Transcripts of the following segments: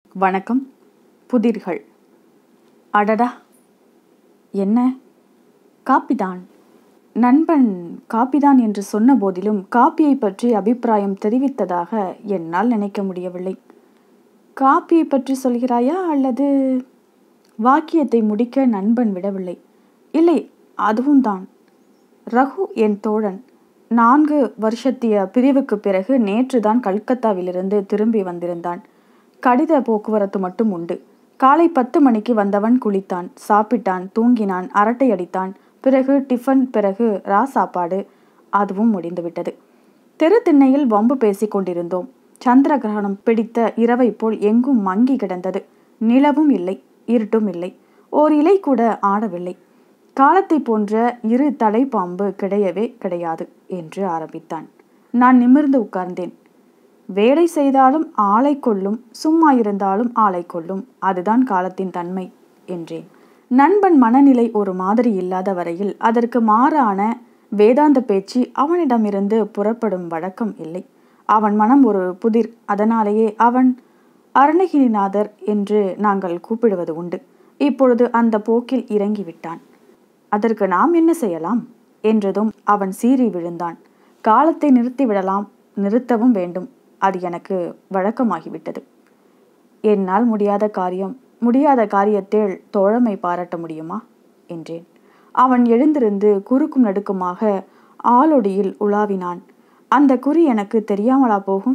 வணக்கம் புதிர்கள் அடடா என்ன காப்பிதான் நண்பன் காப்பிதான் என்று சொன்ன போதிலும் காப்பியை பற்றி அபிப்பிராயம் தெரிவித்ததாக என்னால் நினைக்க முடியவில்லை காப்பியை பற்றி சொல்கிறாயா அல்லது வாக்கியத்தை முடிக்க நண்பன் விடவில்லை இல்லை அதுவும் தான் ரகு என் தோழன் நான்கு வருஷத்திய பிரிவுக்கு பிறகு நேற்றுதான் கல்கத்தாவிலிருந்து திரும்பி வந்திருந்தான் கடித போக்குவரத்து மட்டும் உண்டு காலை பத்து மணிக்கு வந்தவன் குளித்தான் சாப்பிட்டான் தூங்கினான் அரட்டை அடித்தான் பிறகு டிஃபன் பிறகு ரா சாப்பாடு அதுவும் முடிந்துவிட்டது தெரு திண்ணையில் வம்பு பேசிக் கொண்டிருந்தோம் சந்திர கிரகணம் பிடித்த இரவை போல் எங்கும் மங்கி கிடந்தது நிலவும் இல்லை இருட்டும் இல்லை ஓர் இலை கூட ஆடவில்லை காலத்தை போன்ற இரு தலைப்பாம்பு கிடையவே கிடையாது என்று ஆரம்பித்தான் நான் நிமிர்ந்து உட்கார்ந்தேன் வேலை செய்தாலும் ஆளை கொள்ளும் சும்மா இருந்தாலும் ஆளை கொள்ளும் அதுதான் காலத்தின் தன்மை என்றேன் நண்பன் மனநிலை ஒரு மாதிரி இல்லாத வரையில் அதற்கு மாறான வேதாந்த பேச்சு அவனிடமிருந்து புறப்படும் வழக்கம் இல்லை அவன் மனம் ஒரு புதிர் அதனாலேயே அவன் அருணகிரிநாதர் என்று நாங்கள் கூப்பிடுவது உண்டு இப்பொழுது அந்த போக்கில் இறங்கிவிட்டான் அதற்கு நாம் என்ன செய்யலாம் என்றதும் அவன் சீறி விழுந்தான் காலத்தை நிறுத்திவிடலாம் நிறுத்தவும் வேண்டும் அது எனக்கு வழக்கமாகிவிட்டது என்னால் முடியாத காரியம் முடியாத காரியத்தில் தோழமை பாராட்ட முடியுமா என்றேன் அவன் எழுந்திருந்து குறுக்கும் நடுக்குமாக ஆளொடியில் உலாவினான் அந்த குறி எனக்கு தெரியாமலா போகும்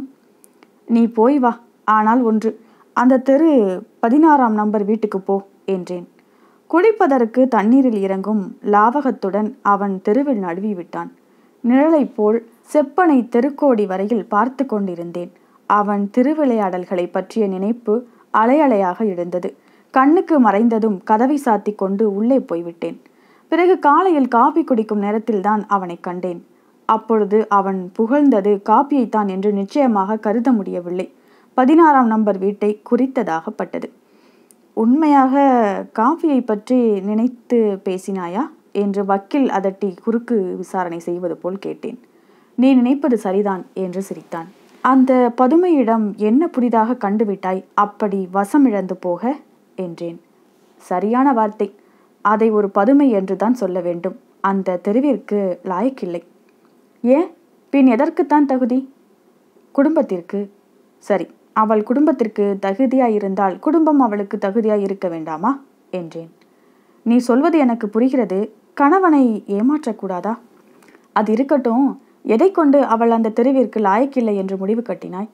நீ போய் வா ஆனால் ஒன்று அந்த தெரு பதினாறாம் நம்பர் வீட்டுக்கு போ என்றேன் குளிப்பதற்கு தண்ணீரில் இறங்கும் லாவகத்துடன் அவன் தெருவில் நழுவி விட்டான் நிழலைப் போல் செப்பனை தெருக்கோடி வரையில் பார்த்து கொண்டிருந்தேன் அவன் திருவிளையாடல்களை பற்றிய நினைப்பு அலையலையாக எழுந்தது கண்ணுக்கு மறைந்ததும் கதவை சாத்தி கொண்டு உள்ளே போய்விட்டேன் பிறகு காலையில் காபி குடிக்கும் நேரத்தில்தான் அவனை கண்டேன் அப்பொழுது அவன் புகழ்ந்தது காப்பியைத்தான் என்று நிச்சயமாக கருத முடியவில்லை பதினாறாம் நம்பர் வீட்டை குறித்ததாகப்பட்டது உண்மையாக காஃபியை பற்றி நினைத்து பேசினாயா என்று வக்கீல் அதட்டி குறுக்கு விசாரணை செய்வது போல் கேட்டேன் நீ நினைப்பது சரிதான் என்று சிரித்தான் அந்த பதுமையிடம் என்ன புதிதாக கண்டுவிட்டாய் அப்படி வசமிழந்து போக என்றேன் சரியான வார்த்தை அதை ஒரு பதுமை என்று தான் சொல்ல வேண்டும் அந்த தெருவிற்கு லாயக்கில்லை ஏன் பின் எதற்குத்தான் தகுதி குடும்பத்திற்கு சரி அவள் குடும்பத்திற்கு தகுதியாயிருந்தால் குடும்பம் அவளுக்கு தகுதியாய் இருக்க வேண்டாமா என்றேன் நீ சொல்வது எனக்கு புரிகிறது கணவனை ஏமாற்றக்கூடாதா அது இருக்கட்டும் எதை கொண்டு அவள் அந்த தெருவிற்கு லாயக்கில்லை என்று முடிவு கட்டினாய்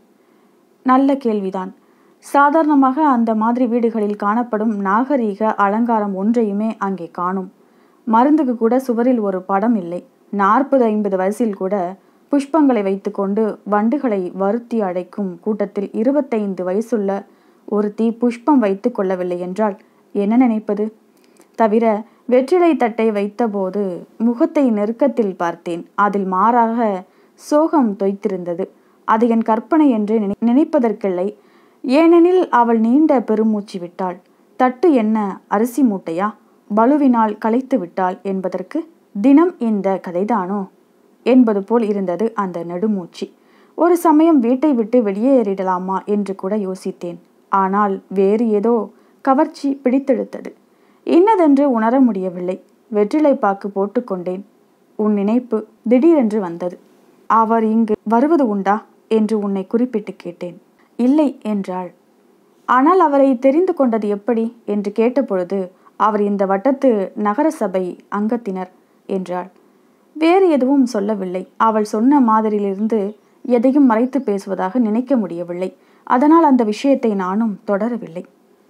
நல்ல கேள்விதான் சாதாரணமாக அந்த மாதிரி வீடுகளில் காணப்படும் நாகரீக அலங்காரம் ஒன்றையுமே அங்கே காணும் மருந்துக்கு கூட சுவரில் ஒரு படம் இல்லை நாற்பது ஐம்பது வயசில் கூட புஷ்பங்களை வைத்துக்கொண்டு வண்டுகளை வருத்தி அடைக்கும் கூட்டத்தில் இருபத்தைந்து வயசுள்ள ஒருத்தி புஷ்பம் வைத்து கொள்ளவில்லை என்றால் என்ன நினைப்பது தவிர வெற்றிலை தட்டை வைத்தபோது முகத்தை நெருக்கத்தில் பார்த்தேன் அதில் மாறாக சோகம் தொய்த்திருந்தது அது என் கற்பனை என்று நினை நினைப்பதற்கில்லை ஏனெனில் அவள் நீண்ட பெருமூச்சு விட்டாள் தட்டு என்ன அரிசி மூட்டையா பலுவினால் களைத்து விட்டாள் என்பதற்கு தினம் இந்த கதைதானோ என்பது போல் இருந்தது அந்த நெடுமூச்சு ஒரு சமயம் வீட்டை விட்டு வெளியேறிடலாமா என்று கூட யோசித்தேன் ஆனால் வேறு ஏதோ கவர்ச்சி பிடித்தெடுத்தது இன்னதென்று உணர முடியவில்லை வெற்றிலை பாக்கு போட்டுக்கொண்டேன் உன் நினைப்பு திடீரென்று வந்தது அவர் இங்கு வருவது உண்டா என்று உன்னை குறிப்பிட்டு கேட்டேன் இல்லை என்றாள் ஆனால் அவரை தெரிந்து கொண்டது எப்படி என்று கேட்டபொழுது அவர் இந்த வட்டத்து நகர சபை அங்கத்தினர் என்றாள் வேறு எதுவும் சொல்லவில்லை அவள் சொன்ன மாதிரியிலிருந்து எதையும் மறைத்து பேசுவதாக நினைக்க முடியவில்லை அதனால் அந்த விஷயத்தை நானும் தொடரவில்லை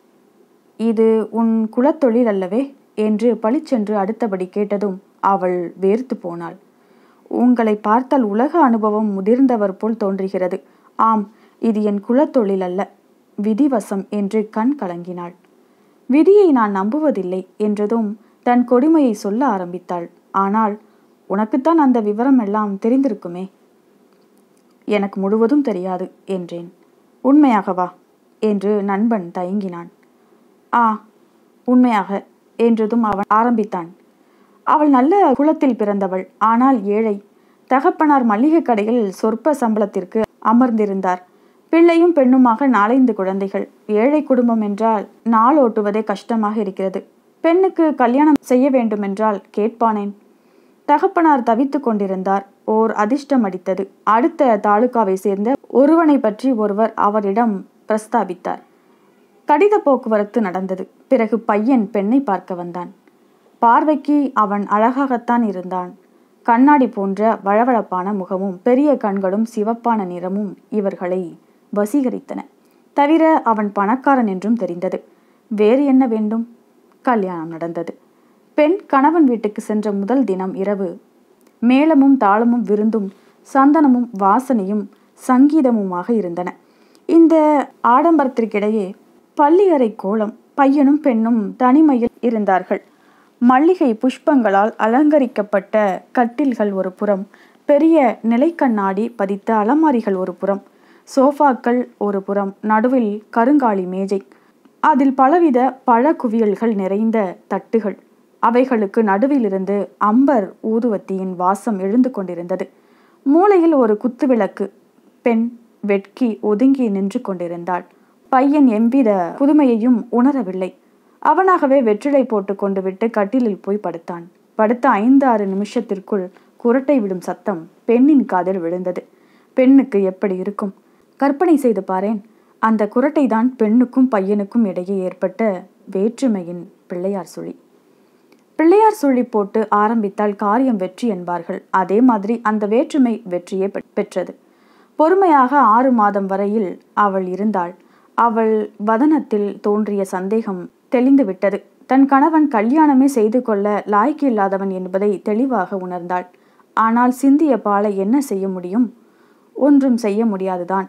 இது உன் குலத்தொழில் அல்லவே என்று பளிச்சென்று அடுத்தபடி கேட்டதும் அவள் வேர்த்து போனாள் உங்களை பார்த்தால் உலக அனுபவம் முதிர்ந்தவர் போல் தோன்றுகிறது ஆம் இது என் குலத்தொழில் அல்ல விதிவசம் என்று கண் கலங்கினாள் விதியை நான் நம்புவதில்லை என்றதும் தன் கொடுமையை சொல்ல ஆரம்பித்தாள் ஆனால் உனக்குத்தான் அந்த விவரம் எல்லாம் தெரிந்திருக்குமே எனக்கு முழுவதும் தெரியாது என்றேன் உண்மையாகவா என்று நண்பன் தயங்கினான் ஆ உண்மையாக என்றதும் அவன் ஆரம்பித்தான் அவள் நல்ல குலத்தில் பிறந்தவள் ஆனால் ஏழை தகப்பனார் மளிகை கடையில் சொற்ப சம்பளத்திற்கு அமர்ந்திருந்தார் பிள்ளையும் பெண்ணுமாக நாலைந்து குழந்தைகள் ஏழை குடும்பம் என்றால் நாள் ஓட்டுவதே கஷ்டமாக இருக்கிறது பெண்ணுக்கு கல்யாணம் செய்ய வேண்டுமென்றால் கேட்பானேன் தகப்பனார் தவித்து கொண்டிருந்தார் ஓர் அதிர்ஷ்டம் அடித்தது அடுத்த தாலுகாவை சேர்ந்த ஒருவனை பற்றி ஒருவர் அவரிடம் பிரஸ்தாபித்தார் கடித போக்குவரத்து நடந்தது பிறகு பையன் பெண்ணை பார்க்க வந்தான் பார்வைக்கு அவன் அழகாகத்தான் இருந்தான் கண்ணாடி போன்ற வழவழப்பான முகமும் பெரிய கண்களும் சிவப்பான நிறமும் இவர்களை வசீகரித்தன தவிர அவன் பணக்காரன் என்றும் தெரிந்தது வேறு என்ன வேண்டும் கல்யாணம் நடந்தது பெண் கணவன் வீட்டுக்கு சென்ற முதல் தினம் இரவு மேளமும் தாளமும் விருந்தும் சந்தனமும் வாசனையும் சங்கீதமுமாக இருந்தன இந்த ஆடம்பரத்திற்கிடையே பள்ளியறை கோலம் பையனும் பெண்ணும் தனிமையில் இருந்தார்கள் மல்லிகை புஷ்பங்களால் அலங்கரிக்கப்பட்ட கட்டில்கள் ஒரு புறம் பெரிய நிலைக்கண்ணாடி பதித்த அலமாரிகள் ஒரு புறம் சோஃபாக்கள் ஒரு புறம் நடுவில் கருங்காலி மேஜை அதில் பலவித பழ குவியல்கள் நிறைந்த தட்டுகள் அவைகளுக்கு நடுவிலிருந்து அம்பர் ஊதுவத்தியின் வாசம் எழுந்து கொண்டிருந்தது மூலையில் ஒரு குத்துவிளக்கு பெண் வெட்கி ஒதுங்கி நின்று கொண்டிருந்தாள் பையன் எவ்வித புதுமையையும் உணரவில்லை அவனாகவே வெற்றிலை போட்டு கொண்டு விட்டு கட்டிலில் போய் படுத்தான் படுத்த ஐந்து ஆறு நிமிஷத்திற்குள் குரட்டை விடும் சத்தம் பெண்ணின் காதில் விழுந்தது பெண்ணுக்கு எப்படி இருக்கும் கற்பனை செய்து பாரேன் அந்த குரட்டை தான் பெண்ணுக்கும் பையனுக்கும் இடையே ஏற்பட்ட வேற்றுமையின் பிள்ளையார் சுழி பிள்ளையார் சுழி போட்டு ஆரம்பித்தால் காரியம் வெற்றி என்பார்கள் அதே மாதிரி அந்த வேற்றுமை வெற்றியை பெற்றது பொறுமையாக ஆறு மாதம் வரையில் அவள் இருந்தாள் அவள் வதனத்தில் தோன்றிய சந்தேகம் தெளிந்து விட்டது தன் கணவன் கல்யாணமே செய்து கொள்ள லாய்க்கு இல்லாதவன் என்பதை தெளிவாக உணர்ந்தாள் ஆனால் சிந்திய பாலை என்ன செய்ய முடியும் ஒன்றும் செய்ய முடியாதுதான்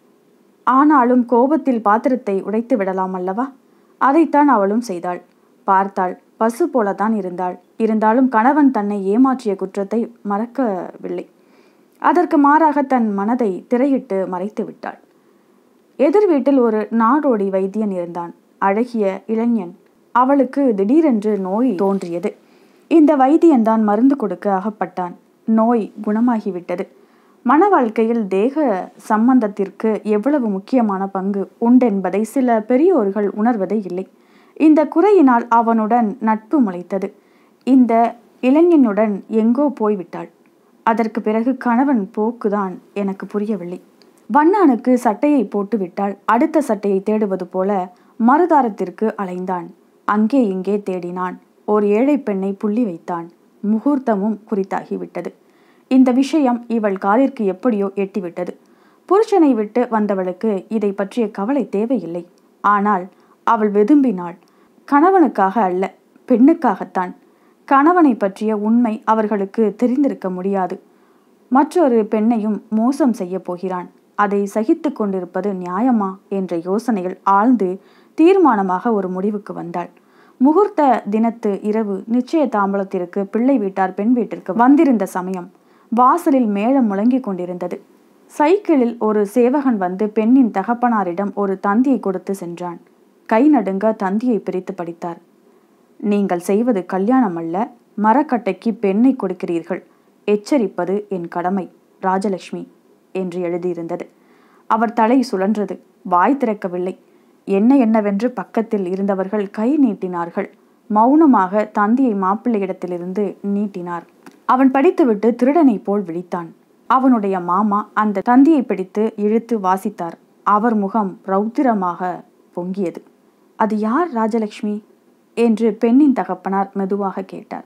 ஆனாலும் கோபத்தில் பாத்திரத்தை உடைத்து விடலாம் அல்லவா அதைத்தான் அவளும் செய்தாள் பார்த்தாள் பசு போலத்தான் இருந்தாள் இருந்தாலும் கணவன் தன்னை ஏமாற்றிய குற்றத்தை மறக்கவில்லை அதற்கு மாறாக தன் மனதை திரையிட்டு மறைத்து விட்டாள் எதிர் வீட்டில் ஒரு நாடோடி வைத்தியன் இருந்தான் அழகிய இளைஞன் அவளுக்கு திடீரென்று நோய் தோன்றியது இந்த வைத்தியன்தான் மருந்து கொடுக்க அகப்பட்டான் நோய் குணமாகிவிட்டது மன வாழ்க்கையில் தேக சம்பந்தத்திற்கு எவ்வளவு முக்கியமான பங்கு உண்டென்பதை சில பெரியோர்கள் உணர்வதே இல்லை இந்த குறையினால் அவனுடன் நட்பு முளைத்தது இந்த இளைஞனுடன் எங்கோ போய்விட்டாள் அதற்கு பிறகு கணவன் போக்குதான் எனக்கு புரியவில்லை வண்ணானுக்கு சட்டையை போட்டு விட்டால் அடுத்த சட்டையை தேடுவது போல மறுதாரத்திற்கு அலைந்தான் அங்கே இங்கே தேடினான் ஓர் ஏழை பெண்ணை புள்ளி வைத்தான் முகூர்த்தமும் குறித்தாகிவிட்டது இந்த விஷயம் இவள் காலிற்கு எப்படியோ எட்டிவிட்டது புருஷனை விட்டு வந்தவளுக்கு இதை பற்றிய கவலை தேவையில்லை ஆனால் அவள் வெதும்பினாள் கணவனுக்காக அல்ல பெண்ணுக்காகத்தான் கணவனை பற்றிய உண்மை அவர்களுக்கு தெரிந்திருக்க முடியாது மற்றொரு பெண்ணையும் மோசம் செய்ய போகிறான் அதை சகித்து கொண்டிருப்பது நியாயமா என்ற யோசனையில் ஆழ்ந்து தீர்மானமாக ஒரு முடிவுக்கு வந்தாள் முகூர்த்த தினத்து இரவு நிச்சய தாம்பலத்திற்கு பிள்ளை வீட்டார் பெண் வீட்டிற்கு வந்திருந்த சமயம் வாசலில் மேளம் முழங்கிக் கொண்டிருந்தது சைக்கிளில் ஒரு சேவகன் வந்து பெண்ணின் தகப்பனாரிடம் ஒரு தந்தியை கொடுத்து சென்றான் கை நடுங்க தந்தியை பிரித்து படித்தார் நீங்கள் செய்வது கல்யாணம் அல்ல மரக்கட்டைக்கு பெண்ணை கொடுக்கிறீர்கள் எச்சரிப்பது என் கடமை ராஜலட்சுமி என்று எழுதியிருந்தது அவர் தலை சுழன்றது வாய் திறக்கவில்லை என்ன என்னவென்று பக்கத்தில் இருந்தவர்கள் கை நீட்டினார்கள் மௌனமாக தந்தியை மாப்பிள்ளையிடத்திலிருந்து நீட்டினார் அவன் படித்துவிட்டு திருடனை போல் விழித்தான் அவனுடைய மாமா அந்த தந்தியை பிடித்து இழுத்து வாசித்தார் அவர் முகம் ரௌத்திரமாக பொங்கியது அது யார் ராஜலட்சுமி என்று பெண்ணின் தகப்பனார் மெதுவாக கேட்டார்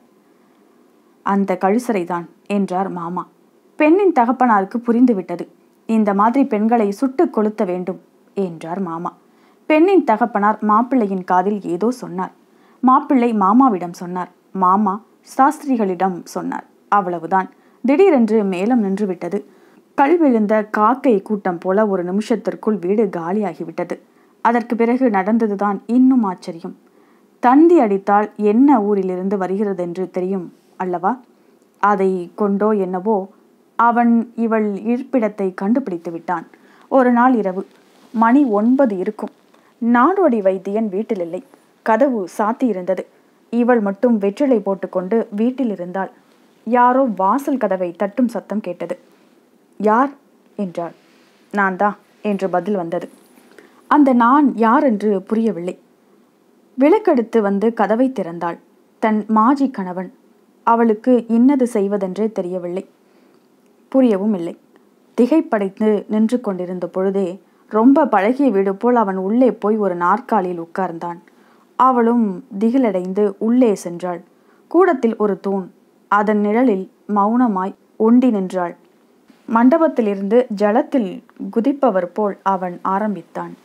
அந்த கழுசரைதான் என்றார் மாமா பெண்ணின் தகப்பனாருக்கு புரிந்துவிட்டது இந்த மாதிரி பெண்களை சுட்டு கொளுத்த வேண்டும் என்றார் மாமா பெண்ணின் தகப்பனார் மாப்பிள்ளையின் காதில் ஏதோ சொன்னார் மாப்பிள்ளை மாமாவிடம் சொன்னார் மாமா சாஸ்திரிகளிடம் சொன்னார் அவ்வளவுதான் திடீரென்று மேலம் நின்றுவிட்டது கல் விழுந்த காக்கை கூட்டம் போல ஒரு நிமிஷத்திற்குள் வீடு காலியாகிவிட்டது அதற்கு பிறகு நடந்ததுதான் இன்னும் ஆச்சரியம் தந்தி அடித்தால் என்ன ஊரிலிருந்து வருகிறதென்று தெரியும் அல்லவா அதை கொண்டோ என்னவோ அவன் இவள் இருப்பிடத்தை கண்டுபிடித்து விட்டான் ஒரு நாள் இரவு மணி ஒன்பது இருக்கும் நாடோடி வைத்தியன் வீட்டில் இல்லை கதவு சாத்தி இருந்தது இவள் மட்டும் வெற்றிலை போட்டுக்கொண்டு வீட்டில் இருந்தாள் யாரோ வாசல் கதவை தட்டும் சத்தம் கேட்டது யார் என்றாள் நான் தான் என்று பதில் வந்தது அந்த நான் யார் என்று புரியவில்லை விளக்கெடுத்து வந்து கதவை திறந்தாள் தன் மாஜி கணவன் அவளுக்கு இன்னது செய்வதென்றே தெரியவில்லை புரியவும் இல்லை திகைப்படைத்து நின்று கொண்டிருந்த பொழுதே ரொம்ப பழகிய வீடு போல் அவன் உள்ளே போய் ஒரு நாற்காலியில் உட்கார்ந்தான் அவளும் திகிலடைந்து உள்ளே சென்றாள் கூடத்தில் ஒரு தூண் அதன் நிழலில் மௌனமாய் ஒண்டி நின்றாள் மண்டபத்திலிருந்து ஜலத்தில் குதிப்பவர் போல் அவன் ஆரம்பித்தான்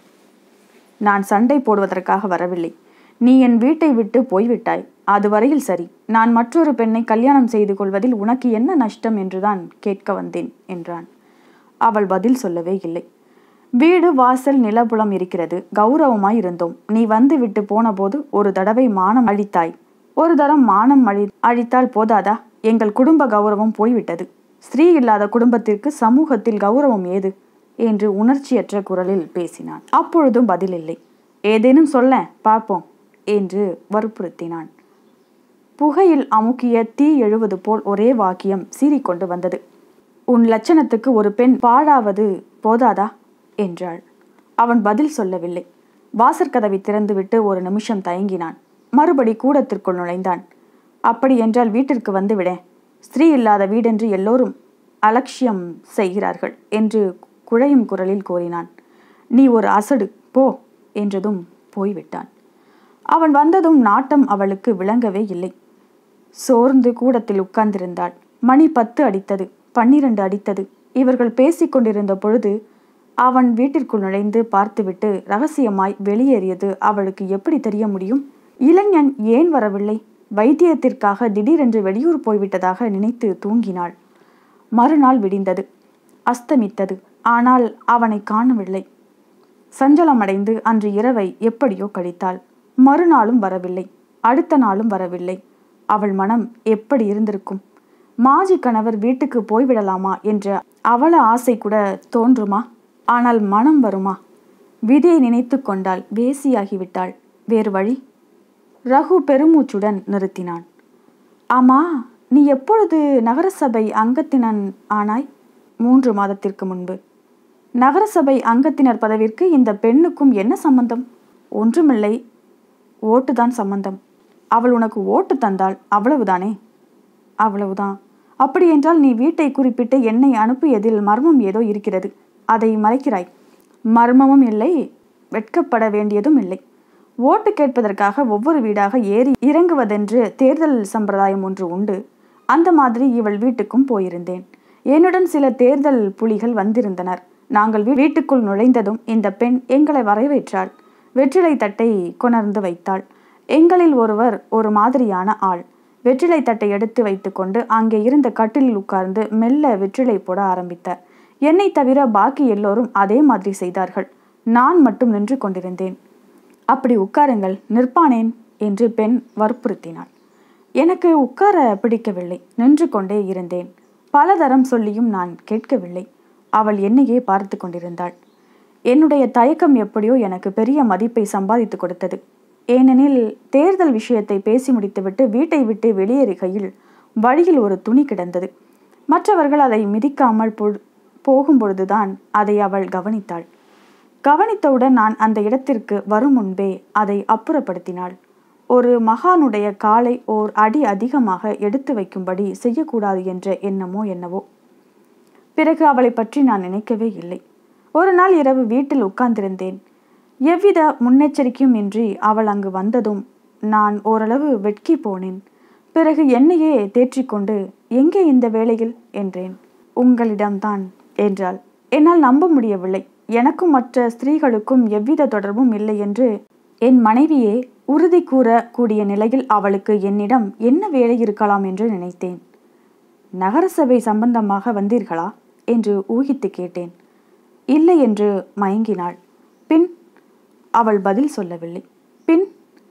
நான் சண்டை போடுவதற்காக வரவில்லை நீ என் வீட்டை விட்டு போய்விட்டாய் அதுவரையில் சரி நான் மற்றொரு பெண்ணை கல்யாணம் செய்து கொள்வதில் உனக்கு என்ன நஷ்டம் என்றுதான் கேட்க வந்தேன் என்றான் அவள் பதில் சொல்லவே இல்லை வீடு வாசல் நிலபுலம் இருக்கிறது கௌரவமாய் இருந்தோம் நீ வந்து விட்டு போனபோது ஒரு தடவை மானம் அழித்தாய் ஒரு தரம் மானம் அழி அழித்தால் போதாதா எங்கள் குடும்ப கௌரவம் போய்விட்டது ஸ்திரீ இல்லாத குடும்பத்திற்கு சமூகத்தில் கௌரவம் ஏது என்று உணர்ச்சியற்ற குரலில் பேசினான் அப்பொழுதும் பதில் இல்லை ஏதேனும் சொல்ல பார்ப்போம் என்று வற்புறுத்தினான் புகையில் அமுக்கிய தீ எழுவது போல் ஒரே வாக்கியம் சீறிக்கொண்டு வந்தது உன் லட்சணத்துக்கு ஒரு பெண் பாழாவது போதாதா என்றாள் அவன் பதில் சொல்லவில்லை வாசற்கதவை திறந்துவிட்டு ஒரு நிமிஷம் தயங்கினான் மறுபடி கூடத்திற்குள் நுழைந்தான் அப்படி என்றால் வீட்டிற்கு வந்து விட ஸ்திரீ இல்லாத வீடென்று எல்லோரும் அலட்சியம் செய்கிறார்கள் என்று குழையும் குரலில் கூறினான் நீ ஒரு அசடு போ என்றதும் போய்விட்டான் அவன் வந்ததும் நாட்டம் அவளுக்கு விளங்கவே இல்லை சோர்ந்து கூடத்தில் உட்கார்ந்திருந்தாள் மணி பத்து அடித்தது பன்னிரண்டு அடித்தது இவர்கள் பேசிக்கொண்டிருந்த பொழுது அவன் வீட்டிற்குள் நுழைந்து பார்த்துவிட்டு ரகசியமாய் வெளியேறியது அவளுக்கு எப்படி தெரிய முடியும் இளைஞன் ஏன் வரவில்லை வைத்தியத்திற்காக திடீரென்று வெளியூர் போய்விட்டதாக நினைத்து தூங்கினாள் மறுநாள் விடிந்தது அஸ்தமித்தது ஆனால் அவனை காணவில்லை சஞ்சலமடைந்து அன்று இரவை எப்படியோ கழித்தாள் மறுநாளும் வரவில்லை அடுத்த நாளும் வரவில்லை அவள் மனம் எப்படி இருந்திருக்கும் மாஜி கணவர் வீட்டுக்கு போய்விடலாமா என்ற அவள ஆசை கூட தோன்றுமா ஆனால் மனம் வருமா விதியை நினைத்து கொண்டாள் வேசியாகிவிட்டாள் வேறு வழி ரகு பெருமூச்சுடன் நிறுத்தினான் ஆமா நீ எப்பொழுது நகரசபை அங்கத்தினன் ஆனாய் மூன்று மாதத்திற்கு முன்பு நகரசபை அங்கத்தினர் பதவிற்கு இந்த பெண்ணுக்கும் என்ன சம்பந்தம் ஒன்றுமில்லை ஓட்டுதான் சம்பந்தம் அவள் உனக்கு ஓட்டு தந்தாள் அவ்வளவுதானே அவ்வளவுதான் அப்படியென்றால் நீ வீட்டை குறிப்பிட்டு என்னை அனுப்பியதில் மர்மம் ஏதோ இருக்கிறது அதை மறைக்கிறாய் மர்மமும் இல்லை வெட்கப்பட வேண்டியதும் இல்லை ஓட்டு கேட்பதற்காக ஒவ்வொரு வீடாக ஏறி இறங்குவதென்று தேர்தல் சம்பிரதாயம் ஒன்று உண்டு அந்த மாதிரி இவள் வீட்டுக்கும் போயிருந்தேன் என்னுடன் சில தேர்தல் புலிகள் வந்திருந்தனர் நாங்கள் வீட்டுக்குள் நுழைந்ததும் இந்த பெண் எங்களை வரவேற்றாள் வெற்றிலை தட்டை கொணர்ந்து வைத்தாள் எங்களில் ஒருவர் ஒரு மாதிரியான ஆள் வெற்றிலை தட்டை எடுத்து வைத்துக்கொண்டு அங்கே இருந்த கட்டிலில் உட்கார்ந்து மெல்ல வெற்றிலை போட ஆரம்பித்தார் என்னை தவிர பாக்கி எல்லோரும் அதே மாதிரி செய்தார்கள் நான் மட்டும் நின்று கொண்டிருந்தேன் அப்படி உட்காருங்கள் நிற்பானேன் என்று பெண் வற்புறுத்தினாள் எனக்கு உட்கார பிடிக்கவில்லை நின்று கொண்டே இருந்தேன் பலதரம் சொல்லியும் நான் கேட்கவில்லை அவள் என்னையே பார்த்து கொண்டிருந்தாள் என்னுடைய தயக்கம் எப்படியோ எனக்கு பெரிய மதிப்பை சம்பாதித்து கொடுத்தது ஏனெனில் தேர்தல் விஷயத்தை பேசி முடித்துவிட்டு வீட்டை விட்டு வெளியேறுகையில் வழியில் ஒரு துணி கிடந்தது மற்றவர்கள் அதை மிதிக்காமல் பொ போகும்பொழுதுதான் அதை அவள் கவனித்தாள் கவனித்தவுடன் நான் அந்த இடத்திற்கு வரும் முன்பே அதை அப்புறப்படுத்தினாள் ஒரு மகானுடைய காலை ஓர் அடி அதிகமாக எடுத்து வைக்கும்படி செய்யக்கூடாது என்ற எண்ணமோ என்னவோ பிறகு அவளை பற்றி நான் நினைக்கவே இல்லை ஒரு நாள் இரவு வீட்டில் உட்கார்ந்திருந்தேன் எவ்வித முன்னெச்சரிக்கையும் இன்றி அவள் அங்கு வந்ததும் நான் ஓரளவு வெட்கி போனேன் பிறகு என்னையே தேற்றிக்கொண்டு எங்கே இந்த வேளையில் என்றேன் உங்களிடம்தான் என்றாள் என்னால் நம்ப முடியவில்லை எனக்கும் மற்ற ஸ்திரீகளுக்கும் எவ்வித தொடர்பும் இல்லை என்று என் மனைவியே உறுதி கூற கூடிய நிலையில் அவளுக்கு என்னிடம் என்ன வேலை இருக்கலாம் என்று நினைத்தேன் நகரசபை சம்பந்தமாக வந்தீர்களா என்று ஊகித்து கேட்டேன் இல்லை என்று மயங்கினாள் பின் அவள் பதில் சொல்லவில்லை பின்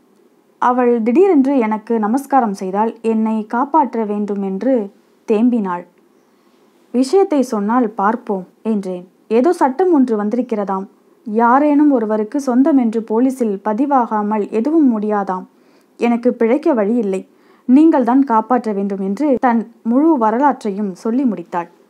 அவள் திடீரென்று எனக்கு நமஸ்காரம் செய்தால் என்னை காப்பாற்ற வேண்டும் என்று தேம்பினாள் விஷயத்தை சொன்னால் பார்ப்போம் என்றேன் ஏதோ சட்டம் ஒன்று வந்திருக்கிறதாம் யாரேனும் ஒருவருக்கு சொந்தம் என்று போலீசில் பதிவாகாமல் எதுவும் முடியாதாம் எனக்கு பிழைக்க வழி இல்லை நீங்கள் தான் காப்பாற்ற வேண்டும் என்று தன் முழு வரலாற்றையும் சொல்லி முடித்தாள்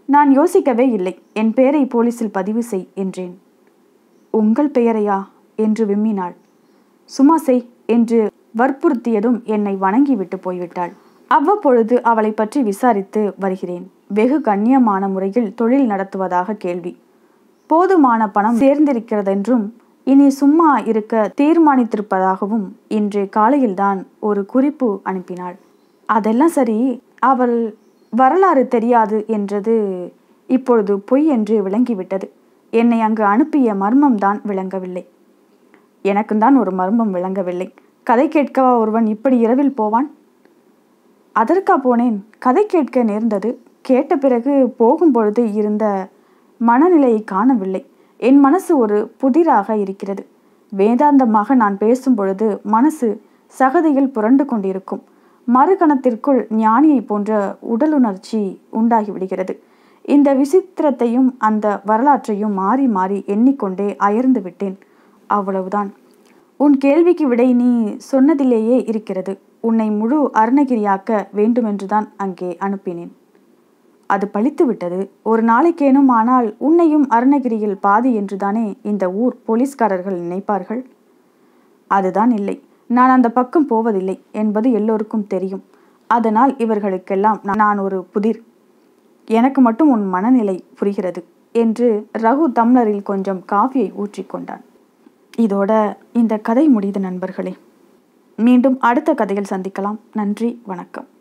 நான் யோசிக்கவே இல்லை என் பெயரை போலீஸில் பதிவு செய் என்றேன் உங்கள் பெயரையா என்று விம்மினாள் சும்மா செய் என்று வற்புறுத்தியதும் என்னை வணங்கிவிட்டு போய்விட்டாள் அவ்வப்பொழுது அவளை பற்றி விசாரித்து வருகிறேன் வெகு கண்ணியமான முறையில் தொழில் நடத்துவதாக கேள்வி போதுமான பணம் சேர்ந்திருக்கிறதென்றும் இனி சும்மா இருக்க தீர்மானித்திருப்பதாகவும் இன்று காலையில்தான் ஒரு குறிப்பு அனுப்பினாள் அதெல்லாம் சரி அவள் வரலாறு தெரியாது என்றது இப்பொழுது பொய் என்று விளங்கிவிட்டது என்னை அங்கு அனுப்பிய மர்மம்தான் விளங்கவில்லை எனக்குந்தான் ஒரு மர்மம் விளங்கவில்லை கதை கேட்கவா ஒருவன் இப்படி இரவில் போவான் அதற்கா போனேன் கதை கேட்க நேர்ந்தது கேட்ட பிறகு போகும்பொழுது இருந்த மனநிலையை காணவில்லை என் மனசு ஒரு புதிராக இருக்கிறது வேதாந்தமாக நான் பேசும் பொழுது மனசு சகதியில் புரண்டு கொண்டிருக்கும் மறுகணத்திற்குள் ஞானியை போன்ற உடலுணர்ச்சி உண்டாகிவிடுகிறது இந்த விசித்திரத்தையும் அந்த வரலாற்றையும் மாறி மாறி எண்ணிக்கொண்டே அயர்ந்து விட்டேன் அவ்வளவுதான் உன் கேள்விக்கு விடை நீ சொன்னதிலேயே இருக்கிறது உன்னை முழு அருணகிரியாக்க வேண்டுமென்றுதான் அங்கே அனுப்பினேன் அது பழித்து விட்டது ஒரு நாளைக்கேனும் ஆனால் உன்னையும் அருணகிரியில் பாதி என்றுதானே இந்த ஊர் போலீஸ்காரர்கள் நினைப்பார்கள் அதுதான் இல்லை நான் அந்த பக்கம் போவதில்லை என்பது எல்லோருக்கும் தெரியும் அதனால் இவர்களுக்கெல்லாம் நான் ஒரு புதிர் எனக்கு மட்டும் உன் மனநிலை புரிகிறது என்று ரகு தம்ளரில் கொஞ்சம் காஃபியை ஊற்றிக்கொண்டான் இதோட இந்த கதை முடியுது நண்பர்களே மீண்டும் அடுத்த கதையில் சந்திக்கலாம் நன்றி வணக்கம்